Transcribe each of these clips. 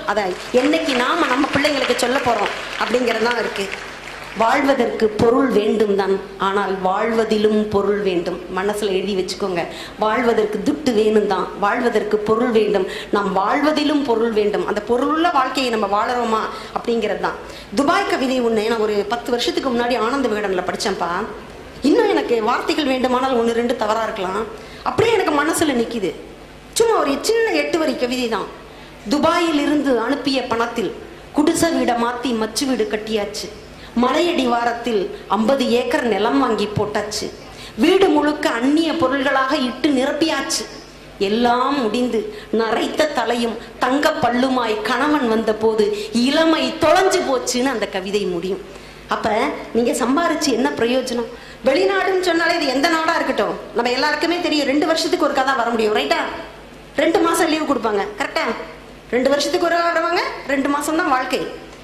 அதை என்னைக்கு நாம நம்ம பிள்ளைங்களுக்கு சொல்ல போறோம் அப்படிங்கிறது தான் இருக்கு வாழ்வதற்கு பொருள் வேண்டும் தான் ஆனால் வாழ்வதிலும் பொருள் வேண்டும் மனசுல எழுதி வச்சுக்கோங்க வாழ்வதற்கு துட்டு வேணும் தான் வாழ்வதற்கு பொருள் வேண்டும் நாம் வாழ்வதிலும் பொருள் வேண்டும் அந்த பொருளுள்ள வாழ்க்கையை நம்ம வாழறோமா அப்படிங்கிறது தான் துபாய் கவிதை ஒன்று நான் ஒரு பத்து வருஷத்துக்கு முன்னாடி ஆனந்த விகடனில் படித்தேன்ப்பா இன்னும் எனக்கு வார்த்தைகள் வேண்டுமானால் ஒன்று ரெண்டு தவறா இருக்கலாம் அப்படியே எனக்கு மனசுல நிக்குது சும்மா ஒரு சின்ன எட்டு வரி கவிதை தான் துபாயில் இருந்து அனுப்பிய பணத்தில் குடிசை வீடை மாத்தி மச்சு வீடு கட்டியாச்சு மலையடி வாரத்தில் ஐம்பது ஏக்கர் நிலம் வாங்கி போட்டாச்சு வீடு முழுக்க அந்நிய பொருள்களாக இட்டு நிரப்பியாச்சு எல்லாம் முடிந்து நரைத்த தலையும் தங்க பல்லுமாய் கணவன் வந்த போது இளமை தொலைஞ்சு போச்சுன்னு அந்த கவிதை முடியும் அப்ப நீங்க சம்பாரிச்சு என்ன பிரயோஜனம் வெளிநாடுன்னு சொன்னாலே இது எந்த நாடா இருக்கட்டும் நம்ம எல்லாருக்குமே தெரியும் ரெண்டு வருஷத்துக்கு ஒரு கதை வர முடியும் ரைட்டா ரெண்டு மாசம் லீவு கொடுப்பாங்க கரெக்டா ரெண்டு வருஷத்துக்கு ஒரு வருவாங்க ரெண்டு மாசம் தான் வாழ்க்கை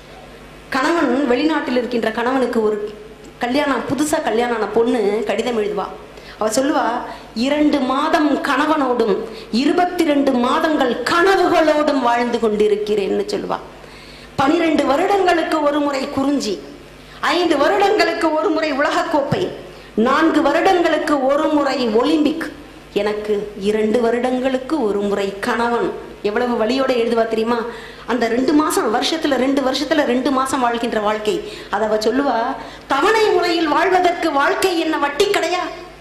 கணவன் வெளிநாட்டில் இருக்கின்ற கணவனுக்கு ஒரு கல்யாணம் புதுசா கல்யாணம் ஆன பொண்ணு கடிதம் எழுதுவா அவ சொல்லுவா இரண்டு மாதம் கணவனோடும் இருபத்தி ரெண்டு மாதங்கள் கனவுகளோடும் வாழ்ந்து கொண்டிருக்கிறேன்னு சொல்லுவா பனிரெண்டு வருடங்களுக்கு ஒரு முறை குறிஞ்சி ஐந்து வருடங்களுக்கு ஒரு முறை உலகக்கோப்பை நான்கு வருடங்களுக்கு ஒரு முறை ஒலிம்பிக் எனக்கு இரண்டு வருடங்களுக்கு ஒரு முறை கணவன் எவ்வளவு வழியோட எழுதுவா தெரியுமா அந்த ரெண்டு மாசம் வருஷத்துல ரெண்டு வருஷத்துல ரெண்டு மாசம் வாழ்கின்ற வாழ்க்கை அதை அவ சொல்லுவா தவணை முறையில் வாழ்வதற்கு வாழ்க்கை என்ன வட்டி கடையா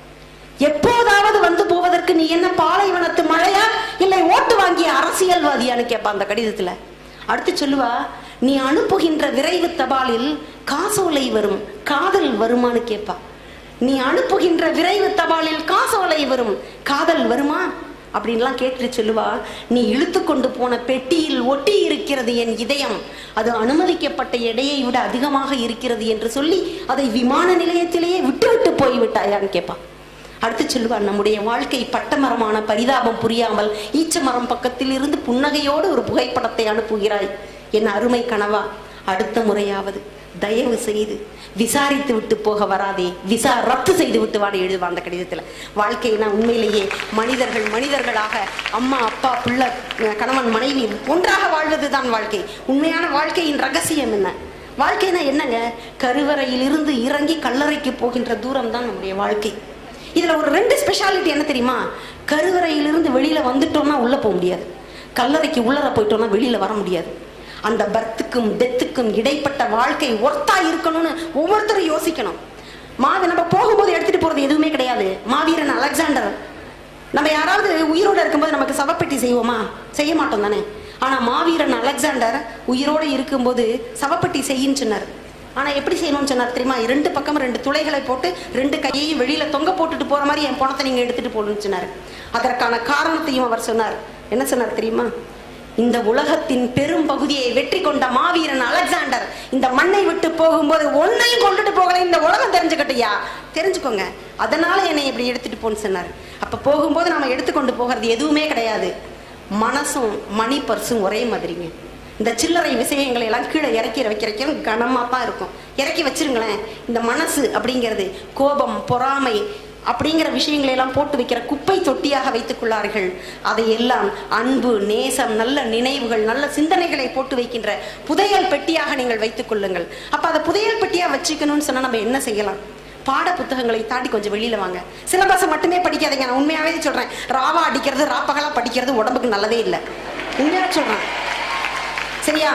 எப்போதாவது வந்து போவதற்கு நீ என்ன பாலைவனத்து மழையா இல்லை ஓட்டு வாங்கிய அரசியல்வாதியான்னு கேட்பா அந்த கடிதத்துல அடுத்து சொல்லுவா நீ அனுப்புகின்ற விரைவு தபாலில் காசோலை வரும் காதல் வருமான்னு கேட்பா நீ அனுப்புகின்ற விரைவு தபாலில் காசோலை வரும் காதல் வருமா அப்படின்லாம் கேட்டு சொல்லுவா நீ இழுத்து கொண்டு போன பெட்டியில் ஒட்டி இருக்கிறது என் இதயம் அது அனுமதிக்கப்பட்ட எடையை விட அதிகமாக இருக்கிறது என்று சொல்லி அதை விமான நிலையத்திலேயே விட்டு விட்டு போய்விட்டாயான்னு கேட்பா அடுத்து சொல்லுவார் நம்முடைய வாழ்க்கை பட்டமரமான பரிதாபம் புரியாமல் ஈச்ச மரம் பக்கத்தில் இருந்து புன்னகையோடு ஒரு புகைப்படத்தை அனுப்புகிறாய் என் அருமை கனவா அடுத்த முறையாவது தயவு செய்து விசாரித்து விட்டு போக வராதே விசா ரத்து செய்து விட்டு வாடி எழுதுவா அந்த கடிதத்துல வாழ்க்கைனா உண்மையிலேயே மனிதர்கள் மனிதர்களாக அம்மா அப்பா பிள்ளை அஹ் கணவன் மனைவி ஒன்றாக வாழ்வதுதான் வாழ்க்கை உண்மையான வாழ்க்கையின் ரகசியம் என்ன வாழ்க்கைனா என்னங்க கருவறையிலிருந்து இறங்கி கல்லறைக்கு போகின்ற தூரம் தான் நம்முடைய வாழ்க்கை இதுல ஒரு ரெண்டு ஸ்பெஷாலிட்டி என்ன தெரியுமா கருவறையிலிருந்து வெளியில வந்துட்டோம்னா உள்ள போக முடியாது கல்லறைக்கு உள்ளர போயிட்டோம்னா வெளியில வர முடியாது அந்த பர்த்துக்கும் டெத்துக்கும் இடைப்பட்ட வாழ்க்கை ஒர்த்தா இருக்கணும்னு ஒவ்வொருத்தரும் யோசிக்கணும் மாவி நம்ம போகும்போது எடுத்துட்டு போறது எதுவுமே கிடையாது மாவீரன் அலெக்சாண்டர் நம்ம யாராவது உயிரோட இருக்கும்போது நமக்கு சவப்பெட்டி செய்வோமா செய்ய மாட்டோம் தானே ஆனா மாவீரன் அலெக்சாண்டர் உயிரோட இருக்கும்போது சவப்பெட்டி செய்யின்னு சொன்னார் ஆனா எப்படி செய்யணும்னு சொன்னார் தெரியுமா ரெண்டு பக்கம் ரெண்டு துளைகளை போட்டு ரெண்டு கையையும் வெளியில தொங்க போட்டுட்டு போற மாதிரி என் பணத்தை நீங்க எடுத்துட்டு போகணும்னு சொன்னார் அதற்கான காரணத்தையும் அவர் சொன்னார் என்ன சொன்னார் தெரியுமா இந்த உலகத்தின் பெரும் பகுதியை வெற்றி கொண்ட மாவீரன் அலெக்சாண்டர் இந்த மண்ணை விட்டு போகும்போது ஒன்னையும் கொண்டுட்டு போகல இந்த உலகம் தெரிஞ்சுக்கட்டியா தெரிஞ்சுக்கோங்க அதனால என்னை இப்படி எடுத்துட்டு போன்னு சொன்னார் அப்ப போகும்போது நாம எடுத்துக்கொண்டு போகிறது எதுவுமே கிடையாது மனசும் மணி பர்சும் ஒரே மாதிரிங்க இந்த சில்லறை விஷயங்களை எல்லாம் கீழே இறக்கி வைக்கிறக்கும் கனமா தான் இருக்கும் இறக்கி வச்சிருங்களேன் இந்த மனசு அப்படிங்கிறது கோபம் பொறாமை அப்படிங்கிற விஷயங்களை எல்லாம் போட்டு வைக்கிற குப்பை தொட்டியாக வைத்துக் கொள்ளார்கள் அதையெல்லாம் அன்பு நேசம் நல்ல நினைவுகள் நல்ல சிந்தனைகளை போட்டு வைக்கின்ற புதையல் பெட்டியாக நீங்கள் வைத்துக் கொள்ளுங்கள் அப்ப அதை புதையல் பெட்டியா வச்சுக்கணும்னு சொன்னா நம்ம என்ன செய்யலாம் பாட புத்தகங்களை தாண்டி கொஞ்சம் வெளியில வாங்க சிலபஸை மட்டுமே படிக்காதீங்க நான் உண்மையாவே சொல்றேன் ராவா அடிக்கிறது ராப்பகலா படிக்கிறது உடம்புக்கு நல்லதே இல்லை உண்மையா சொல்றேன் சரியா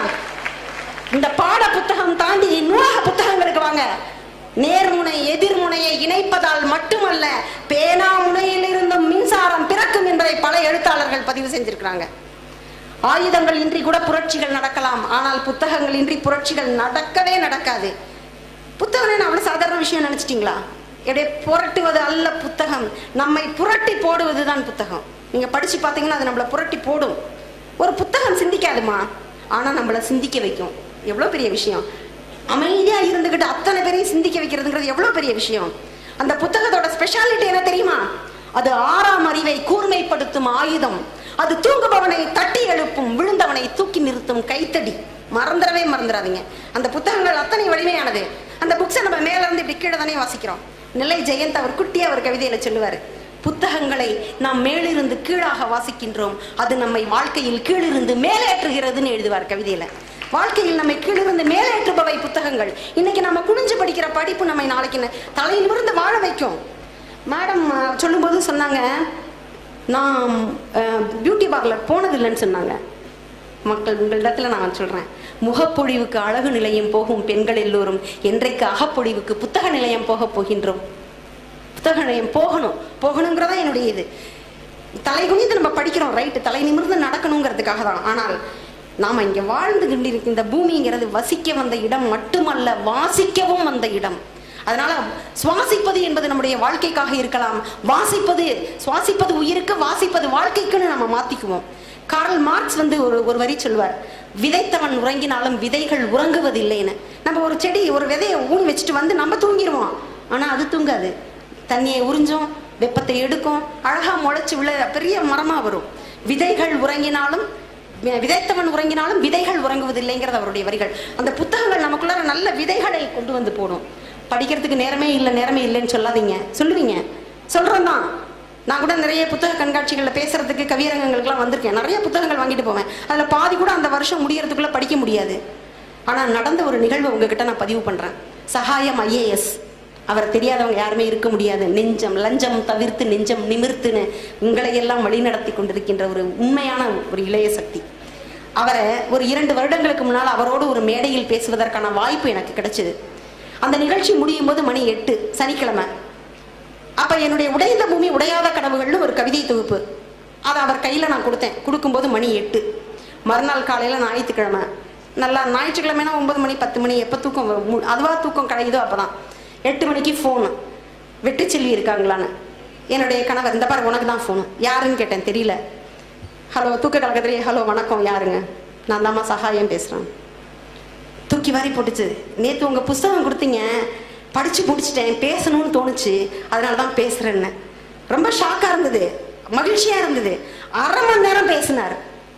இந்த பாட புத்தகம் தாண்டி நூலக புத்தகங்களுக்கு வாங்க நேர்முனை எதிர்முனையை இணைப்பதால் மட்டுமல்ல பேனா முனையில் இருந்தும் மின்சாரம் பிறக்கும் என்பதை பல எழுத்தாளர்கள் பதிவு செஞ்சிருக்கிறாங்க ஆயுதங்கள் இன்றி கூட புரட்சிகள் நடக்கலாம் ஆனால் புத்தகங்கள் இன்றி புரட்சிகள் நடக்கவே நடக்காது புத்தகம் என்ன அவ்வளவு சாதாரண விஷயம் நினைச்சிட்டீங்களா அப்படியே புரட்டுவது அல்ல புத்தகம் நம்மை புரட்டி போடுவது தான் புத்தகம் நீங்க படிச்சு பார்த்தீங்கன்னா அது நம்மளை புரட்டி போடும் ஒரு புத்தகம் சிந்திக்காதுமா ஆனா நம்மளை சிந்திக்க வைக்கும் எவ்வளவு பெரிய விஷயம் அமைதியா இருந்துகிட்டு அத்தனை பேரையும் சிந்திக்க வைக்கிறதுங்கிறது எவ்வளவு பெரிய விஷயம் அந்த புத்தகத்தோட ஸ்பெஷாலிட்டி என்ன தெரியுமா அது ஆறாம் அறிவை கூர்மைப்படுத்தும் ஆயுதம் அது தூங்குபவனை தட்டி எழுப்பும் விழுந்தவனை தூக்கி நிறுத்தும் கைத்தடி மறந்துடவே மறந்துடாதீங்க அந்த புத்தகங்கள் அத்தனை வலிமையானது அந்த புக்ஸை நம்ம மேல இருந்து இப்படி கீழே தானே வாசிக்கிறோம் நெல்லை ஜெயந்த் அவர் குட்டியா ஒரு கவிதையில சொல்லுவாரு புத்தகங்களை நாம் மேலிருந்து கீழாக வாசிக்கின்றோம் அது நம்மை வாழ்க்கையில் கீழிருந்து மேலேற்றுகிறதுன்னு எழுதுவார் கவிதையில வாழ்க்கையில் நம்மை கீழிருந்து மேலேற்றுபவை புத்தகங்கள் இன்னைக்கு நம்ம குனிஞ்சு படிக்கிற படிப்பு நம்மை நாளைக்கு ந- தலை நிமிர்ந்து வாழ வைக்கும் மேடம் அஹ், சொல்லும்போது சொன்னாங்க நான் பியூட்டி பார்லர் போனதில்லைன்னு சொன்னாங்க மக்கள் உங்களிடத்துல நான் சொல்றேன் முகப்பொழிவுக்கு அழகு நிலையம் போகும் பெண்கள் எல்லோரும் என்றைக்கு அகப்பொழிவுக்கு புத்தக நிலையம் போக போகின்றோம் புத்தக நிலையம் போகணும் போகணுங்கிறதா என்னுடைய இது தலை குனிந்து நம்ம படிக்கிறோம் ரைட்டு தலை நிமிர்ந்து நடக்கணுங்கிறதுக்காக தான் ஆனால் நாம இங்க வாழ்ந்து கொண்டிருக்கிற இந்த பூமிங்கிறது வசிக்க வந்த இடம் மட்டுமல்ல வாசிக்கவும் வந்த இடம் அதனால சுவாசிப்பது என்பது நம்முடைய வாழ்க்கைக்காக இருக்கலாம் வாசிப்பது சுவாசிப்பது உயிருக்கு வாசிப்பது வாழ்க்கைக்குன்னு நம்ம மாத்திக்குவோம் கார்ல் மார்க்ஸ் வந்து ஒரு ஒரு வரி சொல்வார் விதைத்தவன் உறங்கினாலும் விதைகள் உறங்குவதில்லைன்னு நம்ம ஒரு செடி ஒரு விதையை ஊனி வச்சுட்டு வந்து நம்ம தூங்கிடுவோம் ஆனா அது தூங்காது தண்ணியை உறிஞ்சும் வெப்பத்தை எடுக்கும் அழகா முளைச்சு உள்ள பெரிய மரமா வரும் விதைகள் உறங்கினாலும் வி- விதைத்தவன் உறங்கினாலும் விதைகள் உறங்குவதில்லைங்கிறது அவருடைய வரிகள் அந்த புத்தகங்கள் நமக்குள்ளார நல்ல விதைகளை கொண்டு வந்து போடும் படிக்கிறதுக்கு நேரமே இல்லை நேரமே இல்லைன்னு சொல்லாதீங்க சொல்லுவீங்க சொல்றேன் தான் நான் கூட நிறைய புத்தக கண்காட்சிகளில் பேசுறதுக்கு கவியரங்கங்களுக்குலாம் வந்திருக்கேன் நிறைய புத்தகங்கள் வாங்கிட்டு போவேன் அதுல பாதி கூட அந்த வருஷம் முடியறதுக்குள்ள படிக்க முடியாது ஆனா நடந்த ஒரு நிகழ்வை உங்ககிட்ட நான் பதிவு பண்றேன் சகாயம் ஐஏஎஸ் அவர் தெரியாதவங்க யாருமே இருக்க முடியாது நெஞ்சம் லஞ்சம் தவிர்த்து நெஞ்சம் நிமிர்த்துன்னு உங்களை எல்லாம் வழிநடத்தி கொண்டிருக்கின்ற ஒரு உண்மையான ஒரு இளைய சக்தி அவரை ஒரு இரண்டு வருடங்களுக்கு முன்னால் அவரோடு ஒரு மேடையில் பேசுவதற்கான வாய்ப்பு எனக்கு கிடைச்சது அந்த நிகழ்ச்சி முடியும் போது மணி எட்டு சனிக்கிழமை அப்ப என்னுடைய உடைந்த பூமி உடையாத கனவுகள்னு ஒரு கவிதை தொகுப்பு அதை அவர் கையில நான் கொடுத்தேன் கொடுக்கும்போது மணி எட்டு மறுநாள் காலையில ஞாயிற்றுக்கிழமை நல்லா ஞாயிற்றுக்கிழமைனா ஒன்பது மணி பத்து மணி எப்போ தூக்கம் வரும் மு- அதுவா தூக்கம் கிடைக்குதோ அப்பதான் எட்டு மணிக்கு ஃபோனு வெட்டுச்செல்வி இருக்காங்களான்னு என்னுடைய கணவர் இந்த பாரு உனக்கு தான் ஃபோனு யாருன்னு கேட்டேன் தெரியல ஹலோ தூக்க கலக்கத்திலேயே ஹலோ வணக்கம் யாருங்க நான் தாம்மா சகாயம் பேசுகிறேன் தூக்கி வாரி போட்டுச்சு நேற்று உங்கள் புஸ்தகம் கொடுத்தீங்க படித்து முடிச்சிட்டேன் பேசணும்னு தோணுச்சு அதனால தான் பேசுகிறேன்னு ரொம்ப ஷாக்காக இருந்தது மகிழ்ச்சியாக இருந்தது அரை மணி நேரம் பேசினார்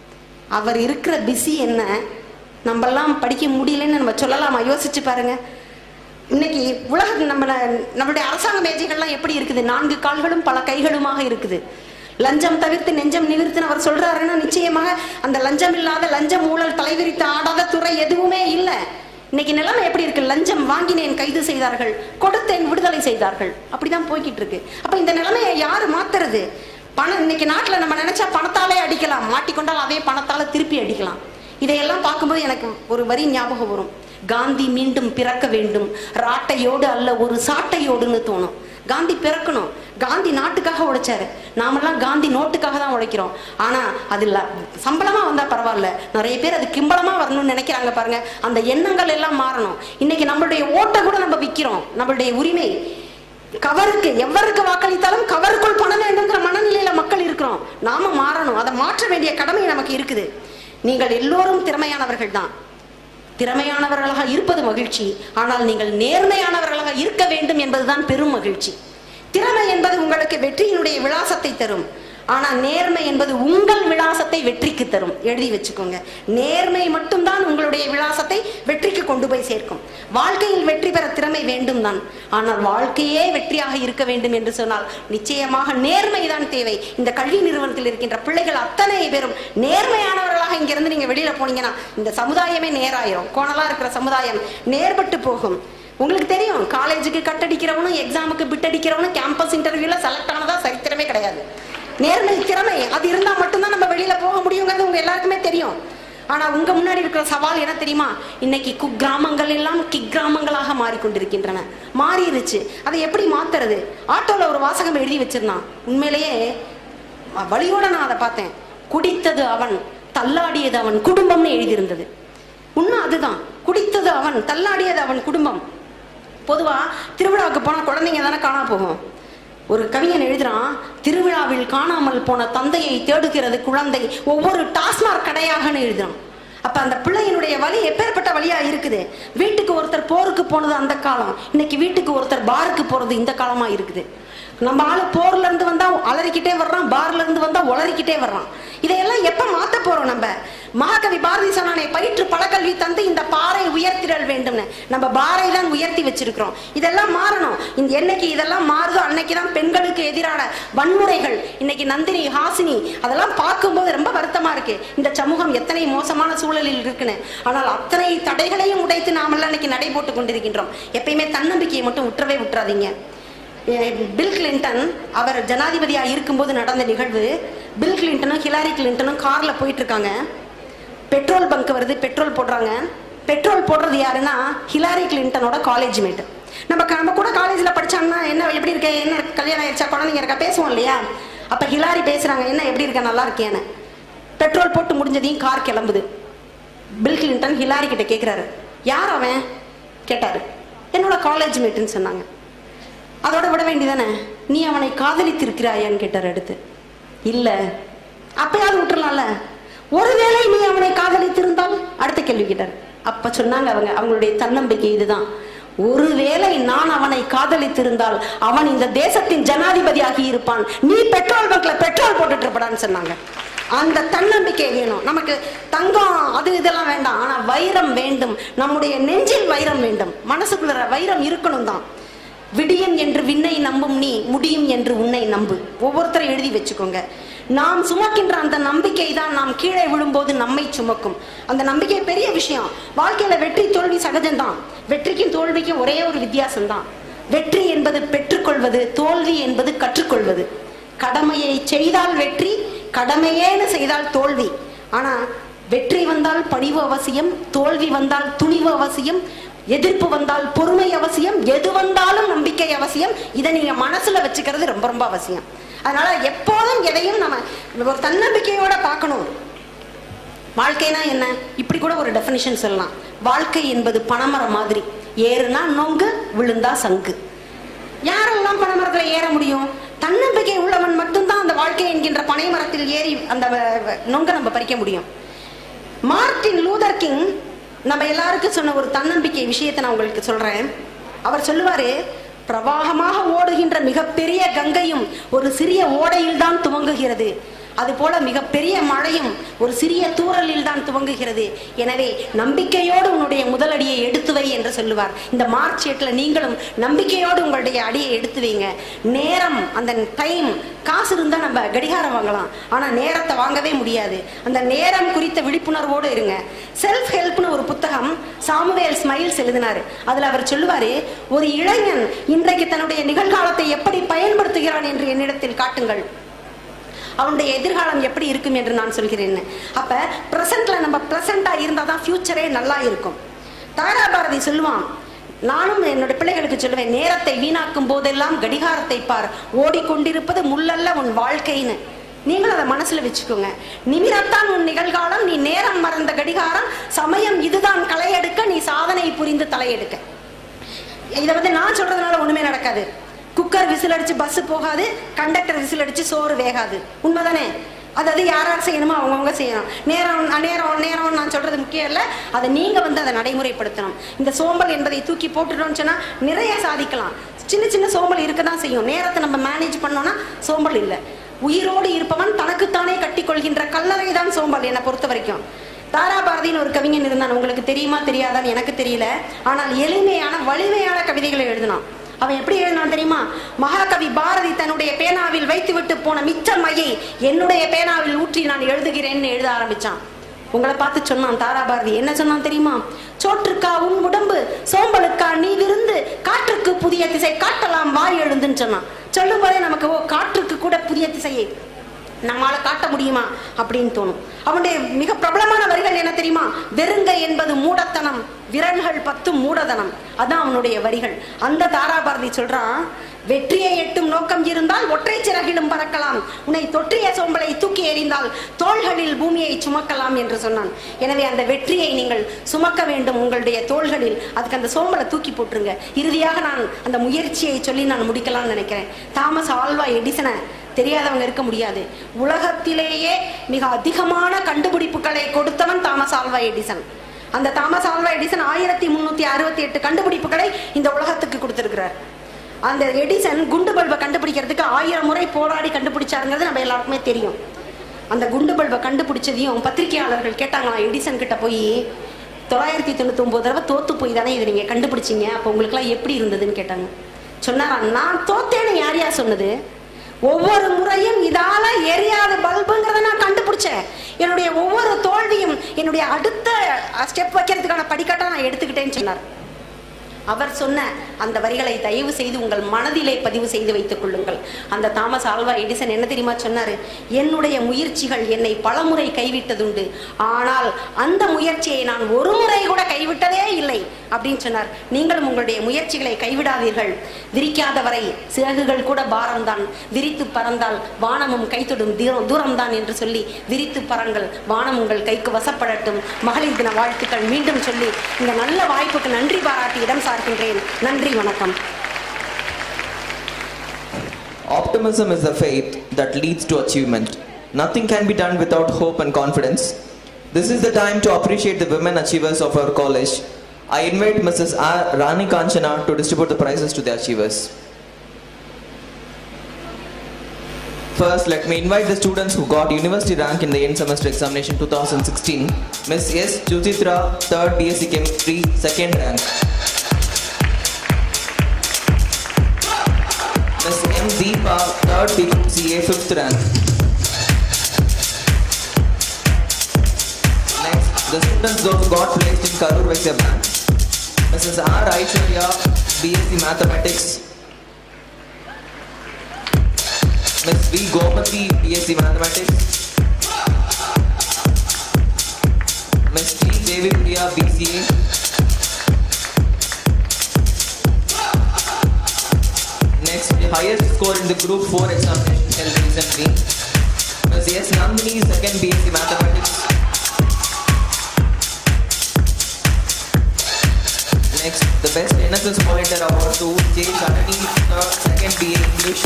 அவர் இருக்கிற பிஸி என்ன நம்மெல்லாம் படிக்க முடியலன்னு நம்ம சொல்லலாமா யோசிச்சு பாருங்க இன்னைக்கு உலக நம்ம நம்மளுடைய அரசாங்க மேஜைகள்லாம் எப்படி இருக்குது நான்கு கால்களும் பல கைகளுமாக இருக்குது லஞ்சம் தவிர்த்து நெஞ்சம் நிவிர்த்துன்னு அவர் சொல்றாருன்னா நிச்சயமாக அந்த லஞ்சம் இல்லாத லஞ்சம் ஊழல் தலைவிரித்து ஆடாத துறை எதுவுமே இல்லை இன்னைக்கு நிலைமை எப்படி இருக்கு லஞ்சம் வாங்கினேன் கைது செய்தார்கள் கொடுத்தேன் விடுதலை செய்தார்கள் அப்படிதான் போய்கிட்டு இருக்கு அப்ப இந்த நிலைமையை யாரு மாத்துறது பணம் இன்னைக்கு நாட்டுல நம்ம நினைச்சா பணத்தாலே அடிக்கலாம் மாட்டிக்கொண்டால் அதே பணத்தால திருப்பி அடிக்கலாம் இதையெல்லாம் பார்க்கும்போது எனக்கு ஒரு வரி ஞாபகம் வரும் காந்தி மீண்டும் பிறக்க வேண்டும் ராட்டையோடு அல்ல ஒரு சாட்டையோடுன்னு தோணும் காந்தி பிறக்கணும் காந்தி நாட்டுக்காக உழைச்சாரு நாமெல்லாம் காந்தி நோட்டுக்காக தான் உழைக்கிறோம் ஆனா அது இல்ல சம்பளமா வந்தா பரவாயில்ல நிறைய பேர் அது கிம்பளமா வரணும்னு நினைக்கிறாங்க பாருங்க அந்த எண்ணங்கள் எல்லாம் மாறணும் இன்னைக்கு நம்மளுடைய ஓட்டை கூட நம்ம விற்கிறோம் நம்மளுடைய உரிமை கவருக்கு எவருக்கு வாக்களித்தாலும் கவருக்குள் பணம் வேண்டுங்கிற மனநிலையில மக்கள் இருக்கிறோம் நாம மாறணும் அதை மாற்ற வேண்டிய கடமை நமக்கு இருக்குது நீங்கள் எல்லோரும் திறமையானவர்கள் தான் திறமையானவர்களாக இருப்பது மகிழ்ச்சி ஆனால் நீங்கள் நேர்மையானவர்களாக இருக்க வேண்டும் என்பதுதான் பெரும் மகிழ்ச்சி திறமை என்பது உங்களுக்கு வெற்றியினுடைய விலாசத்தை தரும் ஆனா நேர்மை என்பது உங்கள் விலாசத்தை வெற்றிக்கு தரும் எழுதி வச்சுக்கோங்க நேர்மை மட்டும்தான் உங்களுடைய விலாசத்தை வெற்றிக்கு கொண்டு போய் சேர்க்கும் வாழ்க்கையில் வெற்றி பெற திறமை வேண்டும் தான் ஆனால் வாழ்க்கையே வெற்றியாக இருக்க வேண்டும் என்று சொன்னால் நிச்சயமாக நேர்மை தான் தேவை இந்த கல்வி நிறுவனத்தில் இருக்கின்ற பிள்ளைகள் அத்தனை பேரும் நேர்மையானவர்களாக இங்கிருந்து நீங்க வெளியில போனீங்கன்னா இந்த சமுதாயமே நேராயிரும் கோணலா இருக்கிற சமுதாயம் நேர்பட்டு போகும் உங்களுக்கு தெரியும் காலேஜுக்கு கட்டடிக்கிறவனும் எக்ஸாமுக்கு பிட் அடிக்கிறவனும் கேம்பஸ் இன்டர்வியூல செலக்ட் ஆனதா சரித்திரமே கிடையாது நேர்மை திறமை அது இருந்தா மட்டும்தான் நம்ம வெளியில போக முடியுங்கிறது உங்க எல்லாருக்குமே தெரியும் ஆனா உங்க முன்னாடி இருக்கிற சவால் என்ன தெரியுமா இன்னைக்கு குக்கிராமங்கள் எல்லாம் கிக்கிராமங்களாக மாறிக்கொண்டிருக்கின்றன மாறிடுச்சு அதை எப்படி மாத்துறது ஆட்டோல ஒரு வாசகம் எழுதி வச்சிருந்தான் உண்மையிலேயே வ- வலியோட நான் அதை பார்த்தேன் குடித்தது அவன் தள்ளாடியது அவன் குடும்பம்னு எழுதியிருந்தது உண்மை அதுதான் குடித்தது அவன் தள்ளாடியது அவன் குடும்பம் பொதுவா திருவிழாவுக்கு போனா குழந்தைங்க தானே காணா போகும் ஒரு கவிஞன் எழுதுறான் திருவிழாவில் காணாமல் போன தந்தையை தேடுகிறது குழந்தை ஒவ்வொரு டாஸ்மாக் கடையாகன்னு எழுதுறான் அப்ப அந்த பிள்ளையினுடைய வலி எப்பேற்பட்ட வழியா இருக்குது வீட்டுக்கு ஒருத்தர் போருக்கு போனது அந்த காலம் இன்னைக்கு வீட்டுக்கு ஒருத்தர் பாருக்கு போறது இந்த காலமா இருக்குது நம்ம ஆளு போர்ல இருந்து வந்தா அலறிக்கிட்டே வர்றான் பார்ல இருந்து வந்தா உளறிக்கிட்டே வர்றான் இதையெல்லாம் எப்ப மாத்த போறோம் நம்ம மகாகவி பாரதி சொன்னானே பயிற்று பழக்கல்வி தந்து இந்த பாறை உயர்த்திடல் வேண்டும் இருக்குன்னு நம்ம பாரை தான் உயர்த்தி வச்சிருக்கிறோம் இதெல்லாம் மாறணும் இந்த என்னைக்கு இதெல்லாம் மாறுதோ அன்னைக்கு தான் பெண்களுக்கு எதிரான வன்முறைகள் இன்னைக்கு நந்தினி ஹாசினி அதெல்லாம் பார்க்கும்போது ரொம்ப வருத்தமா இருக்கு இந்த சமூகம் எத்தனை மோசமான சூழலில் இருக்குன்னு ஆனால் அத்தனை தடைகளையும் உடைத்து நாமெல்லாம் இன்னைக்கு நடை போட்டு கொண்டிருக்கின்றோம் எப்பயுமே தன்னம்பிக்கையை மட்டும் விட்டுறவே விட்டுறாதீங்க அஹ் பில் கிளின்டன் அவர் ஜனாதிபதியா இருக்கும்போது நடந்த நிகழ்வு பில் கிளின்டனும் ஹிலாரி கிளின்டனும் கார்ல போயிட்டு இருக்காங்க பெட்ரோல் பங்க் வருது பெட்ரோல் போடுறாங்க பெட்ரோல் போடுறது யாருன்னா ஹிலாரி கிளின்டனோட காலேஜ் மேட் நம்ம க- நம்ம கூட காலேஜ்ல படிச்சாங்கன்னா என்ன எப்படி இருக்க என்ன இருக்கு? கல்யாணம் ஆயிடுச்சா குழந்தைங்க இருக்கா பேசுவோம் இல்லையா அப்ப ஹிலாரி பேசுறாங்க என்ன எப்படி இருக்க நல்லா இருக்கேன்னு பெட்ரோல் போட்டு முடிஞ்சதையும் கார் கிளம்புது பில் கிளின்டன் ஹிலாரி கிட்ட கேக்குறாரு யார் அவன் கேட்டாரு என்னோட காலேஜ் மேட்டுன்னு சொன்னாங்க அதோட விட வேண்டியதானே நீ அவனை காதலித்திருக்கிறாயான்னு கேட்டார் அடுத்து இல்ல அப்பயாவது விட்டுறலாம்ல ஒருவேளை நீ அவனை காதலித்திருந்தால் அடுத்த கேள்வி கேட்டார் அப்ப சொன்னாங்க அவங்க அவங்களுடைய தன்னம்பிக்கை இதுதான் ஒருவேளை நான் அவனை காதலித்திருந்தால் அவன் இந்த தேசத்தின் ஜனாதிபதியாகி இருப்பான் நீ பெட்ரோல் பங்க்ல பெட்ரோல் போட்டுட்டு இருப்படான்னு சொன்னாங்க அந்த தன்னம்பிக்கை வேணும் நமக்கு தங்கம் அது இதெல்லாம் வேண்டாம் ஆனா வைரம் வேண்டும் நம்முடைய நெஞ்சில் வைரம் வேண்டும் மனசுக்குள்ள வைரம் இருக்கணும் தான் விடியும் என்று விண்ணை நம்பும் நீ முடியும் என்று உன்னை நம்பு ஒவ்வொருத்தரும் எழுதி வச்சுக்கோங்க நாம் சுமக்கின்ற அந்த நம்பிக்கை தான் நாம் கீழே விழும்போது நம்மை சுமக்கும் அந்த நம்பிக்கை பெரிய விஷயம் வாழ்க்கையில வெற்றி தோல்வி சகஜம்தான் வெற்றிக்கும் தோல்விக்கும் ஒரே ஒரு வித்தியாசம் தான் வெற்றி என்பது பெற்றுக்கொள்வது தோல்வி என்பது கற்றுக்கொள்வது கடமையை செய்தால் வெற்றி கடமையேன்னு செய்தால் தோல்வி ஆனா வெற்றி வந்தால் பணிவு அவசியம் தோல்வி வந்தால் துணிவு அவசியம் எதிர்ப்பு வந்தால் பொறுமை அவசியம் எது வந்தாலும் நம்பிக்கை அவசியம் இதை நீங்க மனசுல வச்சுக்கிறது ரொம்ப ரொம்ப அவசியம் அதனால எப்போதும் எதையும் நம்ம ஒரு தன்னம்பிக்கையோட பார்க்கணும் வாழ்க்கைனா என்ன இப்படி கூட ஒரு டெஃபினிஷன் சொல்லலாம் வாழ்க்கை என்பது பனைமரம் மாதிரி ஏறுனா நொங்கு விழுந்தா சங்கு யாரெல்லாம் பனைமரத்துல ஏற முடியும் தன்னம்பிக்கை உள்ளவன் மட்டும்தான் அந்த வாழ்க்கை என்கின்ற பனைமரத்தில் ஏறி அந்த வ- வ- நொங்க நம்ம பறிக்க முடியும் மார்ட்டின் லூதர் கிங் நம்ம எல்லாருக்கும் சொன்ன ஒரு தன்னம்பிக்கை விஷயத்தை நான் உங்களுக்கு சொல்றேன் அவர் சொல்லுவாரு பிரவாகமாக ஓடுகின்ற மிகப்பெரிய கங்கையும் ஒரு சிறிய ஓடையில் தான் துவங்குகிறது அதுபோல மிகப்பெரிய மழையும் ஒரு சிறிய தூறலில் தான் துவங்குகிறது எனவே நம்பிக்கையோடு உன்னுடைய முதல் அடியை எடுத்து வை என்று சொல்லுவார் இந்த மார்ச் எட்டுல நீங்களும் நம்பிக்கையோடு உங்களுடைய அடியை எடுத்து வைங்க நேரம் அந்த டைம் காசு இருந்தா நம்ம கடிகாரம் வாங்கலாம் ஆனா நேரத்தை வாங்கவே முடியாது அந்த நேரம் குறித்த விழிப்புணர்வோடு இருங்க செல்ஃப் ஹெல்ப்னு ஒரு புத்தகம் சாமுவேல் ஸ்மைல்ஸ் எழுதினாரு அதுல அவர் சொல்லுவாரு ஒரு இளைஞன் இன்றைக்கு தன்னுடைய நிகழ்காலத்தை எப்படி பயன்படுத்துகிறான் என்று என்னிடத்தில் காட்டுங்கள் அவனுடைய எதிர்காலம் எப்படி இருக்கும் என்று நான் சொல்கிறேன் அப்ப பிரசன்ட்ல நம்ம பிரசண்டா இருந்தா தான் ஃபியூச்சரே நல்லா இருக்கும் தாரா பாரதி சொல்லுவான் நானும் என்னோட பிள்ளைகளுக்கு சொல்லுவேன் நேரத்தை வீணாக்கும் போதெல்லாம் கடிகாரத்தை பார் ஓடிக்கொண்டிருப்பது முள்ளல்ல உன் வாழ்க்கைன்னு நீங்களும் அதை மனசுல வச்சுக்கோங்க நிமிரத்தான் உன் நிகழ்காலம் நீ நேரம் மறந்த கடிகாரம் சமயம் இதுதான் களையெடுக்க நீ சாதனை புரிந்து தலையெடுக்க இதை வந்து நான் சொல்றதுனால ஒண்ணுமே நடக்காது குக்கர் விசில் அடிச்சு பஸ் போகாது கண்டக்டர் விசில் அடிச்சு சோறு வேகாது உண்மைதானே அது அது யார் யார் செய்யணுமோ அவங்கவுங்க செய்யணும் நேரம் அஹ், நேரம் நேரம் நான் சொல்றது முக்கியம் இல்லை அதை நீங்க வந்து அதை நடைமுறைப்படுத்தணும் இந்த சோம்பல் என்பதை தூக்கி போட்டுட்டோம்னு சொன்னா நிறைய சாதிக்கலாம் சின்ன சின்ன சோம்பல் இருக்க தான் செய்யும் நேரத்தை நம்ம மேனேஜ் பண்ணோம்னா சோம்பல் இல்லை உயிரோடு இருப்பவன் தனக்குத்தானே கட்டிக்கொள்கின்ற கல்லறை தான் சோம்பல் என்னை பொறுத்த வரைக்கும் தாராபாரதின்னு ஒரு கவிஞன் இருந்தான் உங்களுக்கு தெரியுமா தெரியாதான்னு எனக்கு தெரியல ஆனால் எளிமையான வலிமையான கவிதைகளை எழுதினான் அவன் எப்படி எழுதினான் தெரியுமா மகாகவி பாரதி தன்னுடைய பேனாவில் வைத்துவிட்டு போன மிச்ச மையை என்னுடைய பேனாவில் ஊற்றி நான் எழுதுகிறேன்னு எழுத ஆரம்பிச்சான் உங்களை பார்த்து சொன்னான் தாராபாரதி என்ன சொன்னான் தெரியுமா சோற்றுக்கா உன் உடம்பு சோம்பலுக்கா நீ விருந்து காற்றுக்கு புதிய திசை காட்டலாம் வாய் எழுந்துன்னு சொன்னான் சொல்லும் போதே நமக்கு ஓ காற்றுக்கு கூட புதிய திசையை நம்மால காட்ட முடியுமா அப்படின்னு தோணும் அவனுடைய மிக பிரபலமான வரிகள் என்ன தெரியுமா வெறுங்கை என்பது மூடத்தனம் விரல்கள் பத்து மூடதனம் அதான் அவனுடைய வரிகள் அந்த தாராபாரதி சொல்றான் வெற்றியை எட்டும் நோக்கம் இருந்தால் ஒற்றை சிறகிலும் பறக்கலாம் உன்னை தொற்றிய சோம்பலை தூக்கி எறிந்தால் தோள்களில் பூமியை சுமக்கலாம் என்று சொன்னான் எனவே அந்த வெற்றியை நீங்கள் சுமக்க வேண்டும் உங்களுடைய தோள்களில் அதுக்கு அந்த சோம்பலை தூக்கி போட்டுருங்க இறுதியாக நான் அந்த முயற்சியை சொல்லி நான் முடிக்கலாம்னு நினைக்கிறேன் தாமஸ் ஆல்வா எடிசனை தெரியாதவங்க இருக்க முடியாது உலகத்திலேயே மிக அதிகமான கண்டுபிடிப்புகளை கொடுத்தவன் தாமஸ் ஆல்வா எடிசன் அந்த தாமஸ் ஆல்வா எடிசன் ஆயிரத்தி முன்னூத்தி அறுபத்தி எட்டு கண்டுபிடிப்புகளை இந்த உலகத்துக்கு கொடுத்திருக்கிறார் அந்த எடிசன் குண்டு பல்பை கண்டுபிடிக்கிறதுக்கு ஆயிரம் முறை போராடி கண்டுபிடிச்சாருங்கிறது நம்ம எல்லாருக்குமே தெரியும் அந்த குண்டு பல்பை கண்டுபிடிச்சதையும் பத்திரிகையாளர்கள் கேட்டாங்களாம் எடிசன் கிட்ட போய் தொள்ளாயிரத்தி தொண்ணூத்தி ஒன்பது தடவை தோத்து போய் தானே இதை நீங்க கண்டுபிடிச்சீங்க அப்போ உங்களுக்குலாம் எப்படி இருந்ததுன்னு கேட்டாங்க சொன்னாரா நான் தோத்தேன்னு யார் யார் சொன்னது ஒவ்வொரு முறையும் இதால எரியாத பல்புங்கிறத நான் கண்டுபிடிச்சேன் என்னுடைய ஒவ்வொரு தோல்வியும் என்னுடைய அடுத்த ஸ்டெப் வைக்கிறதுக்கான படிக்கட்டை நான் எடுத்துக்கிட்டேன்னு சொன்னார் அவர் சொன்ன அந்த வரிகளை தயவு செய்து உங்கள் மனதிலே பதிவு செய்து வைத்துக் கொள்ளுங்கள் அந்த தாமஸ் ஆல்வா எடிசன் என்ன தெரியுமா சொன்னாரு என்னுடைய முயற்சிகள் என்னை பலமுறை கைவிட்டதுண்டு ஆனால் அந்த முயற்சியை நான் ஒரு முறை கூட கைவிட்டதே இல்லை அப்படின்னு சொன்னார் நீங்களும் உங்களுடைய முயற்சிகளை கைவிடாதீர்கள் விரிக்காத வரை சிறகுகள் கூட பாரம்தான் விரித்து பறந்தால் வானமும் கைத்தொடும் தூரம் தூரம்தான் என்று சொல்லி விரித்து பறங்கள் வானம் உங்கள் கைக்கு வசப்படட்டும் மகளிர் தின வாழ்த்துக்கள் மீண்டும் சொல்லி இந்த நல்ல வாய்ப்புக்கு நன்றி பாராட்டி இடம் சார்கின்றேன் நன்றி வணக்கம் Optimism is the faith that leads to achievement. Nothing can be done without hope and confidence. This is the time to appreciate the women achievers of our college. I invite Mrs. R. Rani Kanchana to distribute the prizes to the achievers. First, let me invite the students who got university rank in the end semester examination 2016. Ms. S. Chutitra, 3rd BSc Chemistry, 2nd rank. Ms. M. Deepa, 3rd BCA, 5th rank. Next, the students those who got placed in Karur Vaisya branch. Mrs. R. Aishwarya, BSc Mathematics. Ms. V. Gomati, BSc Mathematics. Ms. T. Devi Priya, BCA. Next, the highest score in the Group 4 examination held recently. Ms. S. Nandini, second BSc Mathematics. Next, the best NSS monitor award to J. Janani, third, second BA English.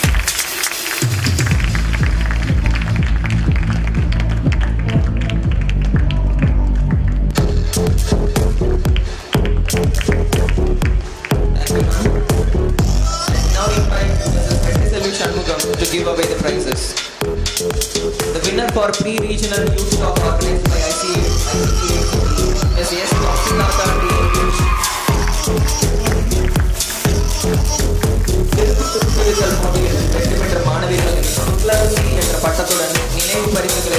Thank you, ma'am. Now invite Mrs. Pettiselvi Shanmugam to give away the prizes. The winner for pre-regional youth talk organized by ICA, ICA Ms. S. Kaustubh D. English.